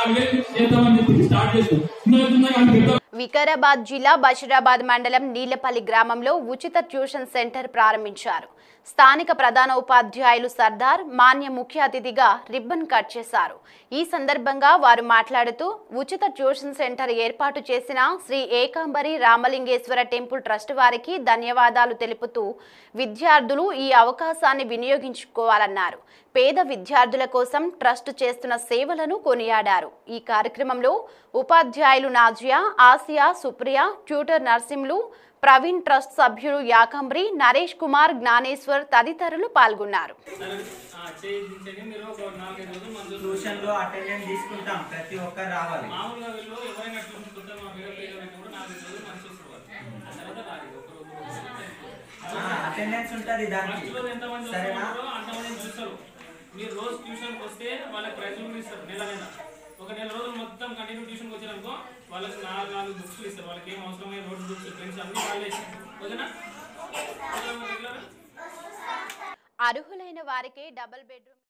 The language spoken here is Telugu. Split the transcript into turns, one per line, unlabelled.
నాలుగు వేలు చేద్దామని చెప్పి స్టార్ట్ చేస్తాం చిన్నగా చిన్నగా అని పెద్ద
వికారాబాద్ జిల్లా బషీరాబాద్ మండలం నీలపల్లి గ్రామంలో ఉచిత ట్యూషన్ సెంటర్ ప్రారంభించారు స్థానిక ప్రధాన ఉపాధ్యాయులు సర్దార్ మాన్య ముఖ్య అతిథిగా రిబ్బన్ కట్ చేశారు ఈ సందర్భంగా వారు మాట్లాడుతూ ఉచిత ట్యూషన్ సెంటర్ ఏర్పాటు చేసిన శ్రీ ఏకాంబరి రామలింగేశ్వర టెంపుల్ ట్రస్ట్ వారికి ధన్యవాదాలు తెలుపుతూ విద్యార్థులు ఈ అవకాశాన్ని వినియోగించుకోవాలన్నారు పేద విద్యార్థుల కోసం ట్రస్ట్ చేస్తున్న సేవలను కొనియాడారు ఈ కార్యక్రమంలో ఉపాధ్యాయులు నాజియా ఆసియా సుప్రియ ట్యూటర్ నర్సింలు ప్రవీణ్ ట్రస్ట్ సభ్యులు యాకంబ్రి నరేష్ కుమార్ జ్ఞానేశ్వర్ తదితరులు పాల్గొన్నారు
చేయించండి మీరు ఒక నాలుగైదు రోజులు మందు
ట్యూషన్ లో అటెండెన్స్ తీసుకుంటాం ప్రతి ఒక్కరు రావాలి
మామూలుగా వీళ్ళు ఎవరైనా ట్యూషన్ కొత్త మా వీడియో పేరు పెట్టి కూడా నాలుగైదు రోజులు మంచి చూసుకోవాలి తర్వాత రాదు ఒక రోజు రెండు రోజులు
అటెండెన్స్ ఉంటది దానికి
ఫస్ట్ రోజు ఎంతమంది
సరేనా
వస్తున్నారో అంతమంది చూస్తారు మీరు రోజు ట్యూషన్కి వస్తే వాళ్ళకి ప్రైజ్లు కూడా ఇస్తారు నెల నెల ఒక నెల రోజులు మొత్తం కంటిన్యూ ట్యూషన్కి వచ్చారనుకో వాళ్ళకి నాలుగు నాలుగు బుక్స్ ఇస్తారు వాళ్ళకి ఏం అవసరమైన నోట్ బుక్స్ పెన్స్ అన్ని వాళ్ళే ఇస్తారు ఓకేనా ఓకేనా?
అర్హులైన వారికి డబుల్ బెడ్రూమ్